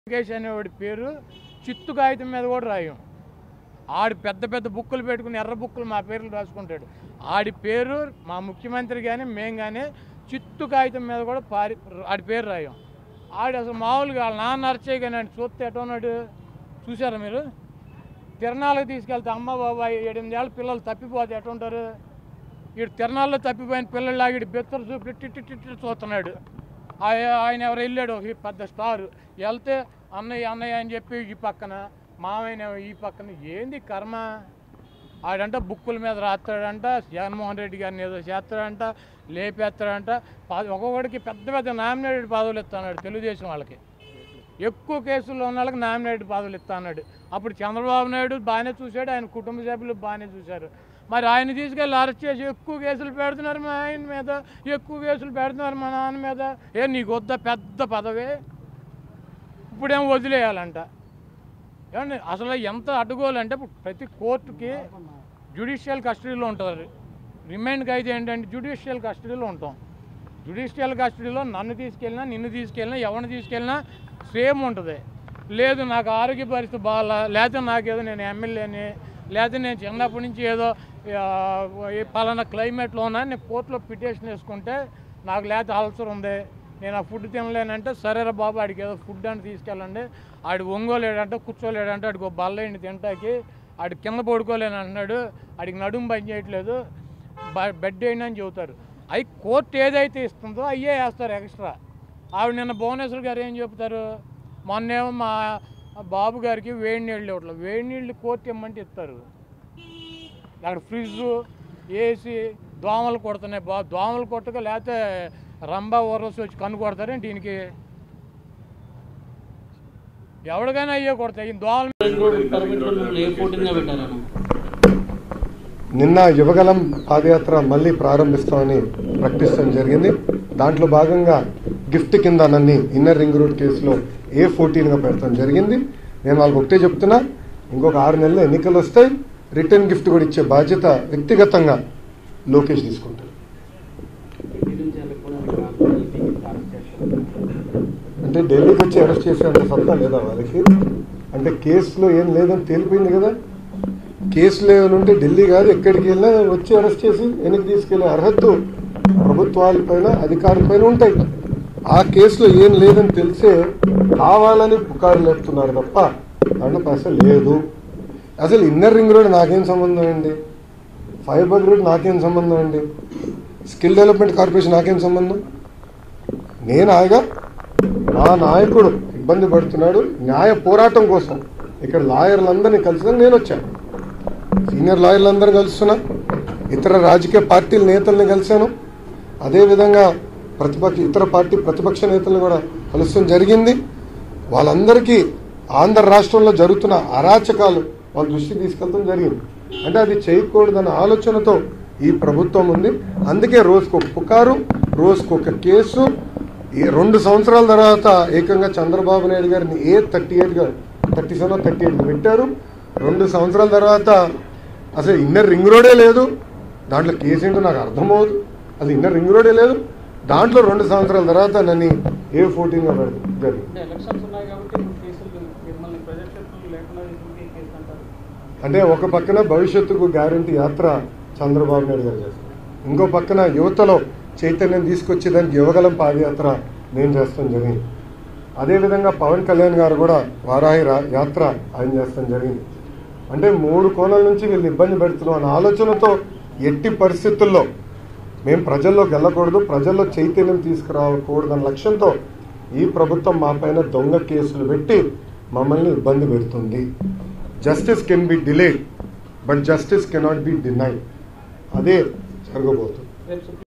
లోకేష్ అనేవాడి పేరు చిత్తు కాగితం మీద కూడా రాయం ఆడు పెద్ద పెద్ద బుక్కులు పెట్టుకుని ఎర్ర బుక్కులు మా పేర్లు రాసుకుంటాడు ఆడి పేరు మా ముఖ్యమంత్రి కానీ మేము కానీ చిత్తు కాగితం మీద కూడా పారి ఆడి పేరు రాయం ఆడు అసలు మామూలుగా వాళ్ళ నాన్న అరచే కానీ ఆయన చూస్తే ఎట్లా ఉన్నాడు చూసారా మీరు తిరణాలకు తీసుకెళ్తే అమ్మ బాబాయ్ ఏడెనిమిదేళ్ళ పిల్లలు తప్పిపోతే ఎట్లా ఉంటారు వీడు తిరణాల్లో తప్పిపోయిన పిల్లలు వీడు బెత్తరు చూపి టిట్టి టిట్టి చూస్తున్నాడు ఆయ- ఆయన ఎవరు వెళ్ళాడు ఒక పెద్ద స్టార్ వెళ్తే అన్నయ్య అన్నయ్య అని చెప్పి ఈ పక్కన మామయ్య ఈ పక్కన ఏంది కర్మ ఆడంట బుక్కుల మీద రాస్తాడంట జగన్మోహన్ రెడ్డి గారిని ఏదో చేస్తాడంట లేపేస్తాడంట ప- ఒక్కొక్కడికి పెద్ద పెద్ద నామినేటెడ్ పదవులు ఇస్తున్నాడు తెలుగుదేశం వాళ్ళకి ఎక్కువ కేసుల్లో ఉన్న వాళ్ళకి నామినేటెడ్ పదవులు ఇస్తా అన్నాడు అప్పుడు చంద్రబాబు నాయుడు బాగానే చూశాడు ఆయన కుటుంబ సభ్యులు బాగానే చూశారు మరి ఆయన తీసుకెళ్ళి అరెస్ట్ చేసి ఎక్కువ కేసులు పెడుతున్నారు మా ఆయన మీద ఎక్కువ కేసులు పెడుతున్నారు మా నాన్న మీద ఏ నీకు వద్ద పెద్ద పదవి ఇప్పుడేం వదిలేయాలంట ఏమండి అసలు ఎంత అడ్డుకోవాలంటే ఇప్పుడు ప్రతి కోర్టుకి జ్యుడిషియల్ కస్టడీలో ఉంటారు రిమైండ్కి అయితే ఏంటంటే జ్యుడిషియల్ కస్టడీలో ఉంటాం జ్యుడిషియల్ కస్టడీలో నన్ను తీసుకెళ్ళినా నిన్ను తీసుకెళ్ళినా ఎవరిని తీసుకెళ్ళినా సేమ్ ఉంటుంది లేదు నాకు ఆరోగ్య పరిస్థితి బాగా లేకపోతే నాకేదో నేను ఎమ్మెల్యేని లేకపోతే నేను చిన్నప్పటి నుంచి ఏదో ఆ, ఈ పలానా క్లైమేట్లో ఉన్నా నేను కోర్టులో పిటిషన్ వేసుకుంటే నాకు లేకపోతే అల్సర్ ఉంది నేను ఆ ఫుడ్ తినలేనంటే సరేరా బాబు ఆడికి ఏదో ఫుడ్ అని తీసుకెళ్ళండి ఆడు ఒంగోలేడంటే కూర్చోలేడంటే ఆడికి ఒక బల్లైంది తింటాకి ఆడు కింద పడుకోలేని అంటున్నాడు ఆడికి నడుము పని చేయట్లేదు బ- బెడ్ వేయండి అని చెబుతారు అవి కోర్టు ఏదైతే ఇస్తుందో అయ్యే వేస్తారు ఎక్స్ట్రా ఆవిడ నిన్న భువనేశ్వర్ గారు ఏం చెప్తారు మొన్నేమో మా బాబు గారికి వేడి నీళ్ళు ఇవ్వట్లేదు వేడి నీళ్ళు కోర్టు ఇమ్మంటే ఇస్తారు అక్కడ ఫ్రిడ్జ్ ఏసీ దోమలు కొడుతున్నాయి బా దోమలు కొట్టక లేకపోతే రంబా ఊర్వశి వచ్చి కన్ను కొడతారే దీనికి ఎవరికైనా అయ్యే కొడతాయి ఈ దోమలు పర్మిట్ ఏ పోటీగా పెట్టారన్న నిన్న యువగలం పాదయాత్ర మళ్ళీ ప్రారంభిస్తామని ప్రకటించడం జరిగింది దాంట్లో భాగంగా గిఫ్ట్ కింద నన్ను ఇన్నర్ రింగ్ రోడ్ కేసులో ఏ ఫోర్టీన్గా పెట్టడం జరిగింది నేను వాళ్ళకి ఒకటే చెప్తున్నా ఇంకొక ఆరు నెలలు ఎన్నికలు వస్తాయి రిటర్న్ గిఫ్ట్ కూడా ఇచ్చే బాధ్యత వ్యక్తిగతంగా లోకేష్ తీసుకుంటారు అంటే ఢిల్లీకి వచ్చి అరెస్ట్ చేసేంత సత్తా లేదా వాళ్ళకి అంటే కేసులో ఏం లేదని తేలిపోయింది కదా కేసులు ఏమైనా ఢిల్లీ కాదు ఎక్కడికి వెళ్ళినా వచ్చి అరెస్ట్ చేసి వెనక్కి తీసుకెళ్లే అర్హత ప్రభుత్వాలపైన అధికారులపైన ఉంటాయి ఆ కేసులో ఏం లేదని తెలిసే కావాలని పుకారు లేపుతున్నారు తప్ప దాంట్లో అసలు లేదు అసలు ఇన్నర్ రింగ్ రోడ్ నాకేం సంబంధం అండి ఫైబర్ రోడ్ నాకేం సంబంధం అండి స్కిల్ డెవలప్మెంట్ కార్పొరేషన్ నాకేం సంబంధం నేను హాయిగా మా నాయకుడు ఇబ్బంది పడుతున్నాడు న్యాయ పోరాటం కోసం ఇక్కడ లాయర్లందరినీ కలిసి నేను వచ్చాను సీనియర్ లాయర్లందరూ కలుస్తున్నా ఇతర రాజకీయ పార్టీల నేతల్ని కలిశాను అదేవిధంగా ప్రతిపక్ష ఇతర పార్టీ ప్రతిపక్ష నేతలను కూడా కలుస్తాం జరిగింది వాళ్ళందరికీ ఆంధ్ర రాష్ట్రంలో జరుగుతున్న అరాచకాలు వాళ్ళ దృష్టికి తీసుకెళ్తాం జరిగింది అంటే అది చేయకూడదన్న ఆలోచనతో ఈ ప్రభుత్వం ఉంది అందుకే రోజుకు ఒక పుకారు రోజుకు ఒక కేసు ఈ రెండు సంవత్సరాల తర్వాత ఏకంగా చంద్రబాబు నాయుడు గారిని ఏ థర్టీ ఎయిట్గా థర్టీ సెవెన్ థర్టీ ఎయిట్ పెట్టారు రెండు సంవత్సరాల తర్వాత అసలు ఇన్నర్ రింగ్ రోడే లేదు దాంట్లో కేసు ఏంటో నాకు అర్థమవుదు అసలు ఇన్నర్ రింగ్ రోడే లేదు దాంట్లో రెండు సంవత్సరాల తర్వాత నన్ను ఏ ఫోర్టీన్గా పెడతారు జరిగింది అంటే ఎలక్షన్స్ ఉన్నాయి కాబట్టి ఇప్పుడు కేసులు మిమ్మల్ని ప్రజాక్షేత్రంలో లేకుండా ఇంకే కేసు అంటారు అంటే ఒక పక్కన భవిష్యత్తుకు గ్యారంటీ యాత్ర చంద్రబాబు నాయుడు గారు చేస్తారు ఇంకో పక్కన యువతలో చైతన్యం తీసుకొచ్చేదానికి యువగలం పాదయాత్ర నేను చేస్తాం జరిగింది అదేవిధంగా పవన్ కళ్యాణ్ గారు కూడా వారాహి రా- యాత్ర ఆయన చేస్తాం జరిగింది అంటే మూడు కోణాల నుంచి వీళ్ళు ఇబ్బంది పెడుతున్నాం అన్న ఆలోచనతో ఎట్టి పరిస్థితుల్లో మేము ప్రజల్లోకి వెళ్ళకూడదు ప్రజల్లో చైతన్యం తీసుకురాకూడదు అన్న లక్ష్యంతో ఈ ప్రభుత్వం మా పైన దొంగ కేసులు పెట్టి మమ్మల్ని ఇబ్బంది పెడుతుంది justice can be delayed but justice cannot be denied అదే జరగబోతుంది రేపు